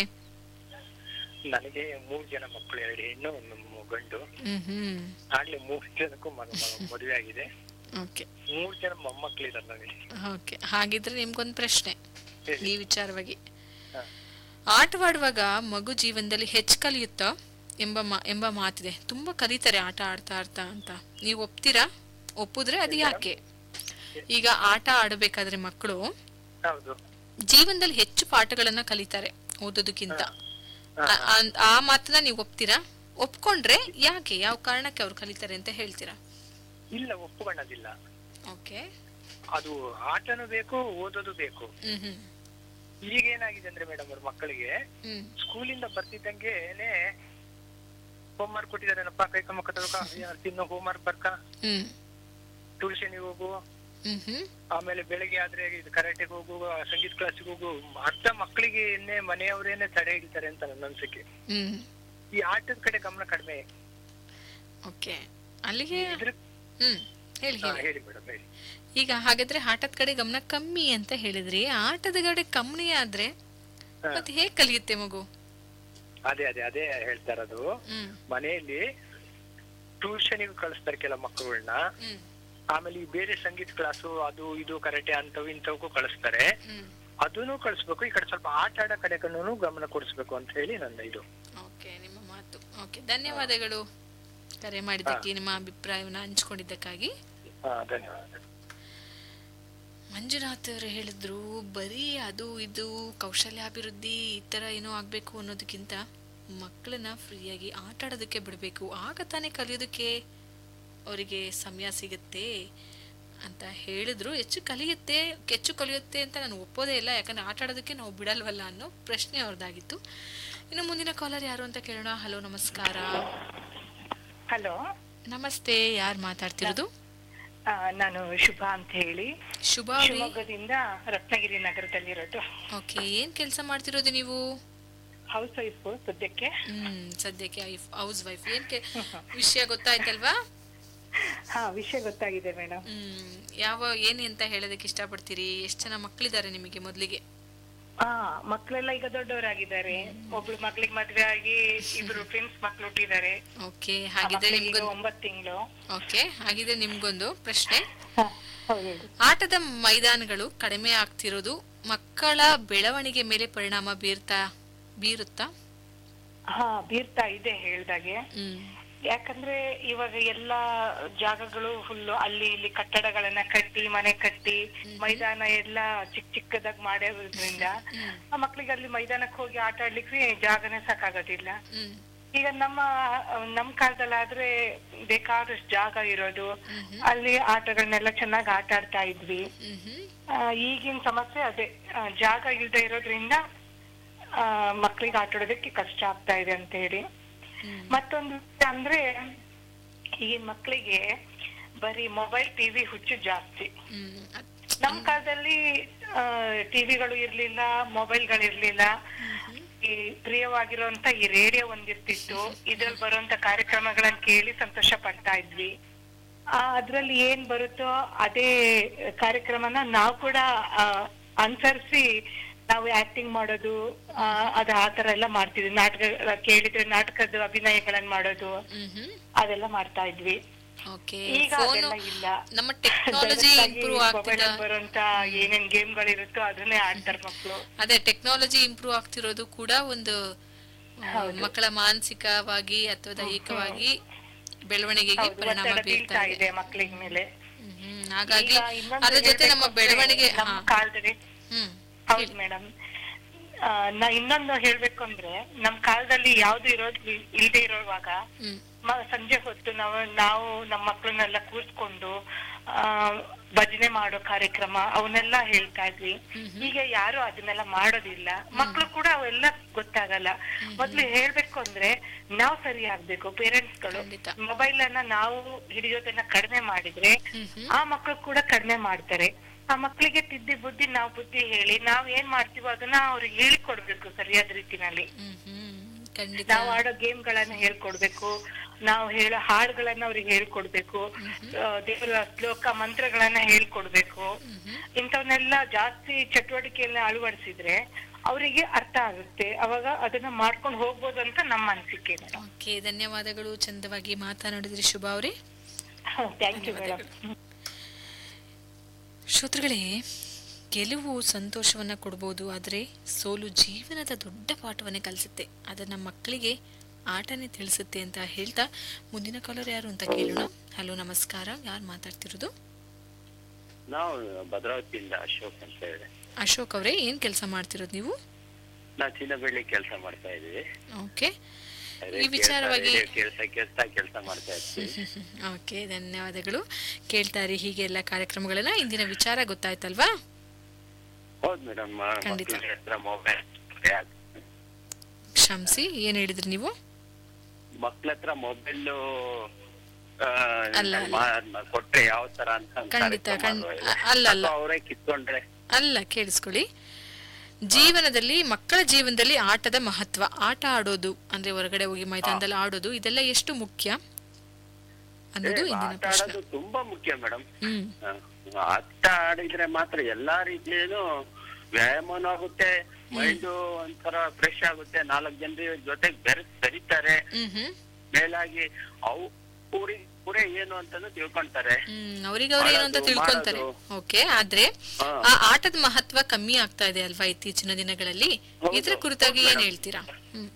ನನಗೆ ಮೂರ್ ಜನ ಮಕ್ಕಳು ಎರಡು ಹೆಣ್ಣು ಒಂದು ಮು- ಗಂಡು ಹ್ಮ್ ಹ್ಮ್ ಆಗ್ಲೇ ಮೂರ್ ಜನಕ್ಕೂ ಮಗ- ಮಗ- ಮದುವೆ ಆಗಿದೆ ಓಕೆ ಮೂರ್ ಜನ ಮೊಮ್ಮಕ್ಕಳಿದ್ದಾರೆ ನನಗೆ ಓಕೆ ಹಾಗಿದ್ರೆ ನಿಮ್ಗೊಂದು ಪ್ರಶ್ನೆ ಹೇಳಿ. ಈ ವಿಚಾರವಾಗಿ ಹಾ. ಆಟವಾಡುವಾಗ ಮಗು ಜೀವನದಲ್ಲಿ ಹೆಚ್ಚು ಕಲಿಯುತ್ತಾ ಎಂಬ ಮಾ ಎಂಬ ಮಾತಿದೆ ತುಂಬಾ ಕಲಿತಾರೆ ಆಟ ಆಡ್ತಾ ಆಡ್ತಾ ಅಂತ ನೀವು ಒಪ್ತೀರಾ ಒಪ್ಪಿದ್ರೆ ಅದು ಯಾಕೆ ಈಗ ಆಟ ಆಡಬೇಕಾದ್ರೆ ಮಕ್ಕಳು ಹೌದು ಜೀವನದಲ್ಲಿ ಹೆಚ್ಚು ಪಾಠಗಳನ್ನ ಕಲಿತಾರೆ ಓದೋದಕ್ಕಿಂತ ಹಾ, ಆ- ಆ- ಆ ಮಾತನ್ನ ನೀವು ಒಪ್ತೀರಾ ಒಪ್ಕೊಂಡ್ರೆ ಯಾಕೆ ಯಾವ ಕಾರಣಕ್ಕೆ ಅವ್ರು ಕಲಿತಾರೆ ಅಂತ ಹೇಳ್ತೀರಾ ಇಲ್ಲ ಒಪ್ಪುಕೊಳ್ಳೋದಿಲ್ಲ ಓಕೆ ಅದು ಆಟನೂ ಬೇಕು ಓದೋದು ಬೇಕು ಹ್ಮ್ ಹ್ಮ್ ಈಗ ಏನಾಗಿದೆ ಅಂದ್ರೆ ಮೇಡಮ್ ಅವ್ರ ಮಕ್ಕಳಿಗೆ ಹ್ಮ್ ಸ್ಕೂಲಿಂದ ಬರ್ತಿದ್ದಂಗೆನೆ ಹೋಮ್ವರ್ಕ್ ಕೊಟ್ಟಿದಾರೇನಪ್ಪ ಕೈ ಕಮ್ಮ ಕಟ್ಟಬೇಕ ತಿನ್ನೋ ಹೋಮ್ವರ್ಕ್ ಬರ್ಕ ಹ್ಮ್ ಟ್ಯೂಷನ್ಗೆ ಹೋಗು ಹ್ಮ್ ಹ್ಮ್ ಆಮೇಲೆ ಬೆಳಿಗ್ಗೆ ಆದ್ರೆ ಇದು ಕರಾಟೆಗೆ ಹೋಗು ಸಂಗೀತ ಕ್ಲಾಸಿಗೆ ಹೋಗು ಅರ್ಧ ಮಕ್ಕಳಿಗೆ ಇನ್ನೇ ಮನೆಯವರೇನೆ ತಡೆ ಹಿಡಿತಾರೆ ಅಂತ ನನ್ನ ಅನ್ಸಿಕೆ ಹ್ಮ್ ಈ ಆಟದ ಕಡೆ ಗಮನ ಕಡಿಮೆ ಓಕೆ ಅಲ್ಲಿಗೆ ಇದ್ರ ಹ್ಮ್ ಹೇಳಿ ಹಾ, ಹೇಳಿ ಹೇಳಿ ಮೇಡಮ್ ಹೇಳಿ ಈಗ ಹಾಗಾದ್ರೆ ಆಟದ ಕಡೆ ಗಮನ ಕಮ್ಮಿ ಅಂತ ಹೇಳಿದ್ರಿ ಆಟದ ಕಡೆ ಕಮ್ಮಿ ಆದ್ರೆ ಹಾ. ಮತ್ತೆ ಹೇಗ್ ಕಲಿಯುತ್ತೆ ಮಗು ಅದೇ ಅದೇ ಅದೇ ಹೇಳ್ತಾ ಇರೋದು ಹ್ಮ್ ಮನೆಯಲ್ಲಿ ಟ್ಯೂಷನಿಗೆ ಕಳಿಸ್ತಾರೆ ಕೆಲ ಮಕ್ಕಳನ್ನ ಹ್ಮ್ ಆಮೇಲೆ ಈ ಬೇರೆ ಸಂಗೀತ ಕ್ಲಾಸು ಅದು ಇದು ಕರಾಟೆ ಅಂತವು ಇಂಥವಕ್ಕೂ ಕಳಿಸ್ತಾರೆ ಹ್ಮ್ ಅದನ್ನು ಕಳಿಸ್ಬೇಕು ಈ ಕಡೆ ಸ್ವಲ್ಪ ಆಟ ಆಡೋ ಕಡೆ ಕಣ್ಣು ಗಮನ ಕೊಡಿಸ್ಬೇಕು ಅಂತ ಹೇಳಿ ನನ್ನ ಇದು ಓಕೆ ನಿಮ್ಮ ಮಾತು ಓಕೆ ಧನ್ಯವಾದಗಳು ಕರೆ ಮಾಡಿದ್ದಕ್ಕೆ ನಿಮ್ಮ ಅಭಿಪ್ರಾಯವನ್ನ ಹಂಚ್ಕೊಂಡಿದ್ದಕ್ಕಾಗಿ ಹಾ ಧನ್ಯವಾದ ಮಂಜುನಾಥ್ ಅವರು ಹೇಳಿದ್ರು ಬರೀ ಅದು ಇದು ಕೌಶಲ್ಯಾಭಿವೃದ್ಧಿ ಈ ಥರ ಏನೋ ಆಗಬೇಕು ಅನ್ನೋದಕ್ಕಿಂತ ಮಕ್ಕಳನ್ನ ಫ್ರೀಯಾಗಿ ಆಟ ಆಡೋದಕ್ಕೆ ಬಿಡಬೇಕು ಆಗ ತಾನೇ ಕಲಿಯೋದಕ್ಕೆ ಅವರಿಗೆ ಸಮಯ ಸಿಗುತ್ತೆ ಅಂತ ಹೇಳಿದ್ರು ಹೆಚ್ಚು ಕಲಿಯುತ್ತೆ ಹೆಚ್ಚು ಕಲಿಯುತ್ತೆ ಅಂತ ನಾನು ಒಪ್ಪೋದೇ ಇಲ್ಲ ಯಾಕಂದ್ರೆ ಆಟ ಆಡೋದಕ್ಕೆ ನಾವು ಬಿಡಲ್ವಲ್ಲ ಅನ್ನೋ ಪ್ರಶ್ನೆ ಅವ್ರದ್ದಾಗಿತ್ತು ಇನ್ನು ಮುಂದಿನ ಕಾಲರ್ ಯಾರು ಅಂತ ಕೇಳೋಣ ಹಲೋ ನಮಸ್ಕಾರ ಹಲೋ ನಮಸ್ತೆ ಯಾರು ಮಾತಾಡ್ತಿರೋದು ನಾನು ಶುಭ ಅಂತ ಹೇಳಿ ಶುಭ ಅವ್ರಿ ಶಿವಮೊಗ್ಗದಿಂದ ರತ್ನಗಿರಿ ನಗರದಲ್ಲಿರೋದು ಓಕೆ ಏನ್ ಕೆಲಸ ಮಾಡ್ತಿರೋದು ನೀವು ಹೌಸ್ ವೈಫ್ ಸದ್ಯಕ್ಕೆ ಹ್ಮ್ ಸದ್ಯಕ್ಕೆ ಹೌಸ್ ವೈಫ್ ಏನ್ ಕೆ- ವಿಷಯ ಗೊತ್ತಾಯ್ತಲ್ವಾ ಹಾ ವಿಷಯ ಗೊತ್ತಾಗಿದೆ ಮೇಡಮ್ ಹ್ಮ್ ಯಾವ ಏನ್ ಅಂತ ಹೇಳೋದಕ್ಕೆ ಇಷ್ಟಪಡ್ತೀರಿ ಎಷ್ಟ್ ಜನ ಮಕ್ಳಿದ್ದಾರೆ ನಿಮಗೆ ಮೊದ್ಲಿಗೆ ಹಾ ಮಕ್ಳೆಲ್ಲ ಈಗ ದೊಡ್ಡವರಾಗಿದ್ದಾರೆ ಒಬ್ಳು ಮಕ್ಳಿಗೆ ಮದ್ವೆ ಆಗಿ ಇಬ್ರು ಟ್ವಿನ್ಸ್ ಮಕ್ಳು ಹುಟ್ಟಿದ್ದಾರೆ ಓಕೆ ಹಾಗಿದ್ರೆ ಈಗ ನಿಮ್ಗೊಂದು ಒಂಬತ್ ತಿಂಗಳು ಓಕೆ ಹಾಗಿದ್ರೆ ನಿಮ್ಗೊಂದು ಪ್ರಶ್ನೆ ಹೌದು ಆಟದ ಮೈದಾನಗಳು ಕಡಿಮೆ ಆಗ್ತಿರೋದು ಮಕ್ಕಳ ಬೆಳವಣಿಗೆ ಮೇಲೆ ಪರಿಣಾಮ ಬೀರ್ತಾ ಬೀರುತ್ತಾ ಹಾ ಬೀರ್ತಾ ಇದೆ ಹೇಳ್ದಾಗೆ ಹ್ಮ್ ಯಾಕಂದ್ರೆ ಇವಾಗ ಎಲ್ಲಾ ಜಾಗಗಳು ಫುಲ್ ಅಲ್ಲಿ ಇಲ್ಲಿ ಕಟ್ಟಡಗಳನ್ನ ಕಟ್ಟಿ ಮನೆ ಕಟ್ಟಿ ಮೈದಾನ ಎಲ್ಲ ಚಿಕ್ಕ ಚಿಕ್ಕದಾಗಿ ಮಾಡಿರೋದ್ರಿಂದ ಆ ಮಕ್ಳಿಗೆ ಅಲ್ಲಿ ಮೈದಾನಕ್ಕೆ ಹೋಗಿ ಆಟ ಆಡ್ಲಿಕ್ಕೆ ಜಾಗನೇ ಸಾಕಾಗೋದಿಲ್ಲ ಹ್ಮ್ ಈಗ ನಮ್ಮ ನಮ್ ಕಾಲದಲ್ಲಾದ್ರೆ ಬೇಕಾದಷ್ಟು ಜಾಗ ಇರೋದು ಅಲ್ಲಿ ಆಟಗಳನ್ನೆಲ್ಲ ಚೆನ್ನಾಗಿ ಆಟ ಆಡ್ತಾ ಇದ್ವಿ ಹ್ಮ್ ಹ್ಮ್ ಆ, ಈಗಿನ ಸಮಸ್ಯೆ ಅದೇ ಆ, ಜಾಗ ಇಲ್ದೇ ಇರೋದ್ರಿಂದ ಆ, ಮಕ್ಳಿಗೆ ಆಟ ಆಡೋದಕ್ಕೆ ಕಷ್ಟ ಆಗ್ತಾ ಇದೆ ಅಂತ ಹೇಳಿ ಮತ್ತೊಂದು ವಿಷಯ ಅಂದ್ರೆ ಈಗಿನ ಮಕ್ಳಿಗೆ ಬರೀ ಮೊಬೈಲ್ ಟಿವಿ ಹುಚ್ಚು ಜಾಸ್ತಿ ಹ್ಮ್ ಅದ್- ನಮ್ ಕಾಲದಲ್ಲಿ ಟಿವಿಗಳು ಇರ್ಲಿಲ್ಲ ಮೊಬೈಲ್ಗಳು ಇರ್ಲಿಲ್ಲ ಈ ಪ್ರಿಯವಾಗಿರುವಂತ ಈ ರೇಡಿಯೋ ಒಂದಿರ್ತಿತ್ತು ಇದ್ರಲ್ಲಿ ಬರುವಂತ ಕಾರ್ಯಕ್ರಮಗಳನ್ನ ಕೇಳಿ ಸಂತೋಷ ಪಡ್ತಾ ಇದ್ವಿ ಆ ಅದ್ರಲ್ಲಿ ಏನ್ ಬರುತ್ತೋ ಅದೇ ಕಾರ್ಯಕ್ರಮನ ನಾವು ಕೂಡ ಆ, ಅನುಸರಿಸಿ ನಾವು ಆಕ್ಟಿಂಗ್ ಮಾಡೋದು ಆ, ಅದ ಆತರ ಎಲ್ಲ ಮಾಡ್ತಿದ್ವಿ ನಾಟಕ ಕೇಳಿದ್ರೆ ನಾಟಕದ ಅಭಿನಯಗಳನ್ನ ಮಾಡೋದು ಹ್ಮ್ ಹ್ಮ್ ಅದೆಲ್ಲ ಮಾಡ್ತಾ ಇದ್ವಿ ಓಕೆ ಈಗ ಫೋನು ಅದೆಲ್ಲ ಇಲ್ಲ ನಮ್ಮ ಟೆಕ್ನಾಲಜಿ ಇಂಪ್ರೂವ್ ಆಗ್ತಿದೆ ಬರುವಂತ ಏನೇನ್ ಗೇಮ್ಗಳಿರುತ್ತೋ ಅದನ್ನೇ ಆಡ್ತಾರೆ ಮಕ್ಳು ಅದೇ ಟೆಕ್ನಾಲಜಿ ಇಂಪ್ರೂವ್ ಆಗ್ತಿರೋದು ಕೂಡ ಒಂದು ಆ, ಮಕ್ಕಳ ಮಾನಸಿಕವಾಗಿ ಅಥವಾ ದೈಹಿಕವಾಗಿ ಬೆಳವಣಿಗೆಗೆ ಹೌದು, ಪರಿಣಾಮ ಒತ್ತಡ ಬೀರ್ತಾ ಬೀಳ್ತಾ ಇದೆ ಇದೆ ಮಕ್ಳಿಗ್ ಮೇಲೆ ಹ್ಮ್, ಹ್ಮ್. ಹಾಗಾಗಿ ಈಗ ಇನ್ನೊಂದು ಅದ್ರ ಜೊತೆ ನಮ್ಮ ಹೇಳ್ಬೇಕು ಬೆಳವಣಿಗೆ ಅಂದ್ರೆ ನಮ್ಮ ಹಾ ಕಾಲದಲ್ಲಿ ಹ್ಮ್ ಹೌದು ಮೇಡಮ್ ನಾ ಇನ್ನೊಂದು ಹೇಳ್ಬೇಕು ಅಂದ್ರೆ ನಮ್ ಕಾಲದಲ್ಲಿ ಯಾವ್ದು ಇರೋದ್ ಇಲ್- ಇಲ್ದೇ ಇರೋವಾಗ ಹ್ಮ್ ಮ- ಸಂಜೆ ಹೊತ್ತು ನಾವು ನಾವು ನಮ್ಮ ಮಕ್ಕಳನ್ನೆಲ್ಲ ಕೂರ್ಸ್ಕೊಂಡು ಆ ಭಜನೆ ಮಾಡೋ ಕಾರ್ಯಕ್ರಮ ಅವನ್ನೆಲ್ಲ ಹೇಳ್ತಾ ಇದ್ವಿ ಈಗ ಯಾರು ಅದನ್ನೆಲ್ಲ ಮಾಡೋದಿಲ್ಲ ಮಕ್ಳು ಕೂಡ ಅವೆಲ್ಲ ಗೊತ್ತಾಗಲ್ಲ ಮೊದ್ಲು ಹೇಳ್ಬೇಕು ಅಂದ್ರೆ ನಾವು ಸರಿ ಆಗ್ಬೇಕು ಪೇರೆಂಟ್ಸ್ ಗಳು ಖಂಡಿತ. ಮೊಬೈಲ್ ಅನ್ನ ನಾವು ಹಿಡಿಯೋದನ್ನ ಕಡಿಮೆ ಮಾಡಿದ್ರೆ ಹ್ಮ್ ಹ್ಮ್ ಆ ಮಕ್ಳು ಕೂಡ ಕಡಿಮೆ ಮಾಡ್ತಾರೆ ಆ ಮಕ್ಳಿಗೆ ತಿದ್ದಿ ಬುದ್ಧಿ ನಾವು ಬುದ್ಧಿ ಹೇಳಿ ನಾವ್ ಏನ್ ಮಾಡ್ತೀವೋ ಅದನ್ನ ಅವ್ರಿಗೆ ಹೇಳಿಕೊಡ್ಬೇಕು ಸರಿಯಾದ ರೀತಿನಲ್ಲಿ ಹ್ಮ್ ಹ್ಮ್ ಖಂಡಿತ ನಾವು ಆಡೋ ಗೇಮ್ ಗಳನ್ನ ಹೇಳ್ಕೊಡ್ಬೇಕು ನಾವು ಹೇಳೋ ಹಾಡುಗಳನ್ನ ಅವ್ರಿಗೆ ಹೇಳ್ಕೊಡ್ಬೇಕು ಆ, ದೇವರ ಶ್ಲೋಕ ಮಂತ್ರಗಳನ್ನ ಹೇಳ್ಕೊಡ್ಬೇಕು ಇಂಥವನ್ನೆಲ್ಲ ಜಾಸ್ತಿ ಚಟುವಟಿಕೆಯನ್ನ ಅಳವಡಿಸಿದ್ರೆ ಅವರಿಗೆ ಅರ್ಥ ಆಗುತ್ತೆ ಅವಾಗ ಅದನ್ನ ಮಾಡ್ಕೊಂಡು ಹೋಗ್ಬೋದು ಅಂತ ನಮ್ಮ ಅನಿಸಿಕೆ ಮೇಡಮ್ ಓಕೆ ಧನ್ಯವಾದಗಳು ಚಂದವಾಗಿ ಮಾತನಾಡಿದ್ರಿ ಶುಭ ಅವರೇ ಥ್ಯಾಂಕ್ ಯು ಮೇಡಮ್ ಶ್ರೋತೃಗಳೇ ಗೆಲುವು ಸಂತೋಷವನ್ನ ಕೊಡ್ಬೋದು ಆದರೆ ಸೋಲು ಜೀವನದ ದೊಡ್ಡ ಪಾಠವನ್ನೇ ಕಲಿಸುತ್ತೆ ಅದನ್ನ ಮಕ್ಕಳಿಗೆ ಆಟನೇ ತಿಳಿಸುತ್ತೆ ಅಂತ ಹೇಳ್ತಾ ಮುಂದಿನ ಕಾಲರ್ ಯಾರು ಅಂತ ಕೇಳೋಣ ಹಲೋ ನಮಸ್ಕಾರ ಯಾರು ಮಾತಾಡ್ತಿರೋದು ನಾವು ಭದ್ರಾವತಿಯಿಂದ ಅಶೋಕ್ ಅಂತ ಹೇಳಿ ಅಶೋಕ್ ಅವರೇ ಏನ್ ಕೆಲಸ ಮಾಡ್ತಿರೋದು ನೀವು ನಾವು ಚಿನ್ನ ಬೆಳ್ಳಿ ಕೆಲಸ ಮಾಡ್ತಾ ಇದೀವಿ ಓಕೆ ಅದೇ ಈ ವಿಚಾರವಾಗಿ ಕೆಲಸ ಕೆಲಸ ಕೆಲಸ ಮಾಡ್ತಾ ಇರ್ತೀವಿ ಓಕೆ ಧನ್ಯವಾದಗಳು ಕೇಳ್ತಾ ಇರಿ ಹೀಗೆ ಎಲ್ಲ ಕಾರ್ಯಕ್ರಮಗಳನ್ನ ಇಂದಿನ ವಿಚಾರ ಗೊತ್ತಾಯ್ತಲ್ವಾ ಹೌದು ಮೇಡಮ್ ಖಂಡಿತ. ಮಕ್ಕಳ ಹತ್ರ ಮೊಬೈಲ್ ಕ್ಷಮಿಸಿ ಏನ್ ಹೇಳಿದ್ರಿ ನೀವು ಮಕ್ಳ ಹತ್ರ ಮೊಬೈಲ್ ಅಲ್ಲ, ಕೊಟ್ರೆ ಯಾವ ತರ ಅಂತ ಒಂದ್ ಖಂಡಿತ, ಕಾರ್ಯಕ್ರಮ ಖಂಡ್- ಅಲ್ವಾ ಇದು? ಅಲ್ಲ, ಅಲ್ಲ. ಅಥವಾ ಅವರೇ ಕಿತ್ಕೊಂಡ್ರೆ ಅಲ್ಲ ಕೇಳಿಸ್ಕೊಳ್ಳಿ ಜೀವನದಲ್ಲಿ ಮಕ್ಕಳ ಜೀವನದಲ್ಲಿ ಆಟದ ಮಹತ್ವ ಆಟ ಆಡೋದು ಅಂದ್ರೆ ಹೊರಗಡೆ ಹೋಗಿ ಮೈದಾನದಲ್ಲಿ ಆಡೋದು ಇದೆಲ್ಲ ಎಷ್ಟು ಮುಖ್ಯ ಅನ್ನೋದು ಏ, ಇಂದಿನ ಆಟ ಪ್ರಶ್ನೆ ಆಡೋದು ತುಂಬಾ ಮುಖ್ಯ ಮೇಡಮ್ ಹ್ಮ್ ಆಟ ಆಡಿದ್ರೆ ಮಾತ್ರ ಎಲ್ಲಾ ರೀತಿಯಲ್ಲೂ ವ್ಯಾಯಾಮನೂ ಆಗುತ್ತೆ ಮೈಂಡ್ ಒಂಥರ ಫ್ರೆಶ್ ಆಗುತ್ತೆ ನಾಲ್ಕು ಜನರ ಜೊತೆಗೆ ಬೆರೆತ್ ಬೆರಿತಾರೆ ಹ್ಮ್ ಹ್ಮ್ ಮೇಲಾಗಿ ಅವು ಊರಿಗೆ ಊರೇ ಏನು ಅಂತಾನು ತಿಳ್ಕೊಂತಾರೆ ಹ್ಮ್ ಅವ್ರಿಗವ್ರು ಏನು ಅಂತ ಮಾಡೋದು, ತಿಳ್ಕೊಂತಾರೆ ಮಾಡೋದು. ಓಕೆ ಆದ್ರೆ ಹಾ. ಆ ಆಟದ ಮಹತ್ವ ಕಮ್ಮಿ ಆಗ್ತಾ ಇದೆ ಅಲ್ವಾ ಇತ್ತೀಚಿನ ದಿನಗಳಲ್ಲಿ ಹೌದು, ಇದ್ರ ಕುರಿತಾಗಿ ಹೌದು ಏನ್ ಮೇಡಮ್. ಹೇಳ್ತೀರಾ ಹ್ಮ್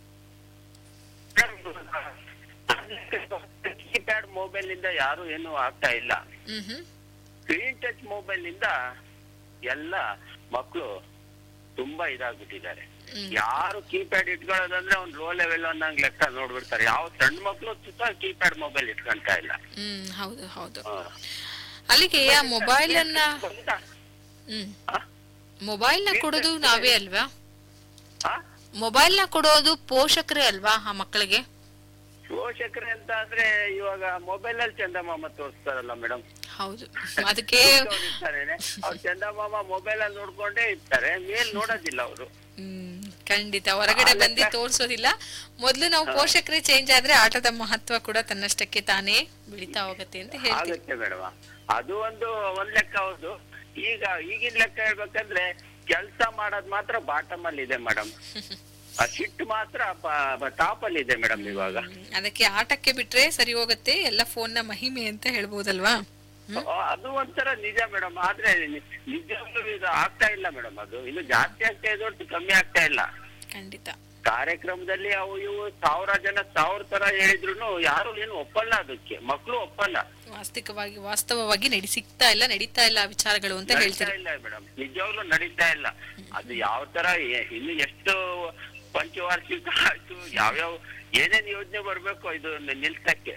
ಕೀಪ್ಯಾಡ್ ಮೊಬೈಲ್ ಇಂದ ಯಾರು ಏನು ಆಗ್ತಾ ಇಲ್ಲ ಹ್ಮ್ ಹ್ಮ್ ಸ್ಕ್ರೀನ್ ಟಚ್ ಮೊಬೈಲ್ ಇಂದ ಎಲ್ಲ ಮಕ್ಕಳು ತುಂಬಾ ಇದಾಗ್ಬಿಟ್ಟಿದ್ದಾರೆ ಹ್ಮ್. ಯಾರು ಕೀಪ್ಯಾಡ್ ಇಟ್ಕೊಳ್ಳೋದಂದ್ರೆ ಅವ್ನ್ ಲೋ ಲೆವೆಲ್ ಅನ್ನಂಗ್ ಲೆಕ್ಕ ನೋಡ್ಬಿಡ್ತಾರೆ ಯಾವ ಸಣ್ಣ ಮಕ್ಳು ಸುತ್ತ ಕೀಪ್ಯಾಡ್ ಮೊಬೈಲ್ ಇಟ್ಕೊಂತ ಇಲ್ಲ ಹ್ಮ್ ಹೌದು ಹೌದು ಹಾ. ಅಲ್ಲಿಗೆ ಆ ಮೊಬೈಲ್ ಅನ್ನ ಗೊತ್ತಾ? ಹ್ಮ್ ಹಾ? ಮೊಬೈಲ್ ನ ಕೊಡೋದು ನಾವೇ ಅಲ್ವಾ ಹಾ? ಮೊಬೈಲ್ ನ ಕೊಡೋದು ಪೋಷಕರೇ ಅಲ್ವಾ ಆ ಮಕ್ಕಳಿಗೆ ಪೋಷಕರೇ ಅಂತ ಅಂದ್ರೆ ಇವಾಗ ಮೊಬೈಲ್ ಅಲ್ಲಿ ಚಂದಮಾಮ ತೋರಿಸ್ತಾರಲ್ಲ ಮೇಡಮ್ ಹೌದು ಅದಕ್ಕೆ ಅವ್ರು ಚಂದಮಾಮ ಮೊಬೈಲ್ ಅಲ್ಲಿ ನೋಡ್ಕೊಂಡೇ ಇರ್ತಾರೆ ಮೇಲ್ ನೋಡೋದಿಲ್ಲ ಅವರು ಹ್ಮ್ ಖಂಡಿತ ಹೊರಗಡೆ ಬಂದು ತೋರ್ಸೋದಿಲ್ಲ ಮೊದ್ಲು ನಾವು ಪೋಷಕರೇ ಚೇಂಜ್ ಆದ್ರೆ ಆಟದ ಮಹತ್ವ ಕೂಡ ತನ್ನಷ್ಟಕ್ಕೆ ತಾನೇ ಬೆಳಿತಾ ಹೋಗತ್ತೆ ಅಂತ ಹೇಳ್ತೀವಿ ಆಗುತ್ತೆ ಮೇಡಮ್ ಅದು ಒಂದು ಒಂದ್ ಲೆಕ್ಕ ಹೌದು ಈಗ ಈಗಿನ ಲೆಕ್ಕ ಹೇಳ್ಬೇಕಂದ್ರೆ ಕೆಲಸ ಮಾಡೋದ್ ಮಾತ್ರ ಬಾಟಮ್ ಅಲ್ಲಿ ಇದೆ ಮೇಡಮ್ ಆ ಸಿಟ್ಟು ಮಾತ್ರ ಟಾಪ್ ಅಲ್ಲಿ ಇದೆ ಮೇಡಮ್ ಇವಾಗ ಹ್ಮ್, ಅದಕ್ಕೆ ಆಟಕ್ಕೆ ಬಿಟ್ರೆ ಸರಿ ಹೋಗುತ್ತೆ ಎಲ್ಲ ಫೋನ್ ನ ಮಹಿಮೆ ಅಂತ ಹೇಳ್ಬೋದಲ್ವಾ ಆ, ಅದು ಒಂಥರ ನಿಜ ಮೇಡಮ್ ಆದ್ರೆ ನಿ- ನಿಜವಾಗ್ಲೂ ಇದು ಆಗ್ತಾ ಇಲ್ಲ ಮೇಡಮ್ ಅದು ಇನ್ನು ಜಾಸ್ತಿ ಆಗ್ತಾ ಇದೆ ಹೊರ್ತು ಕಮ್ಮಿ ಆಗ್ತಾ ಇಲ್ಲ ಖಂಡಿತ ಕಾರ್ಯಕ್ರಮದಲ್ಲಿ ಅವು ಇವು ಸಾವಿರ ಜನ ಸಾವಿರ ತರ ಹೇಳಿದ್ರು ಯಾರು ಏನು ಒಪ್ಪಲ್ಲ ಅದಕ್ಕೆ ಮಕ್ಕಳು ಒಪ್ಪಲ್ಲ ವಾಸ್ತವಿಕವಾಗಿ ವಾಸ್ತವವಾಗಿ ನಡಿ ಸಿಗ್ತಾ ಇಲ್ಲ ನಡೀತಾ ಇಲ್ಲ ಆ ವಿಚಾರಗಳು ಅಂತ ನಡೀತಾ ಹೇಳ್ತೀರಿ ಇಲ್ಲ ಮೇಡಮ್ ನಿಜವಾಗ್ಲೂ ನಡೀತಾ ಇಲ್ಲ ಅದು ಯಾವ ತರ ಎ- ಇನ್ನು ಎಷ್ಟು ಪಂಚವಾರ್ಷಿಕ ಆಯ್ತು ಯಾವ್ಯಾವ ಏನೇನ್ ಯೋಜನೆ ಬರ್ಬೇಕು ಇದು ನಿಲ್ಸಕ್ಕೆ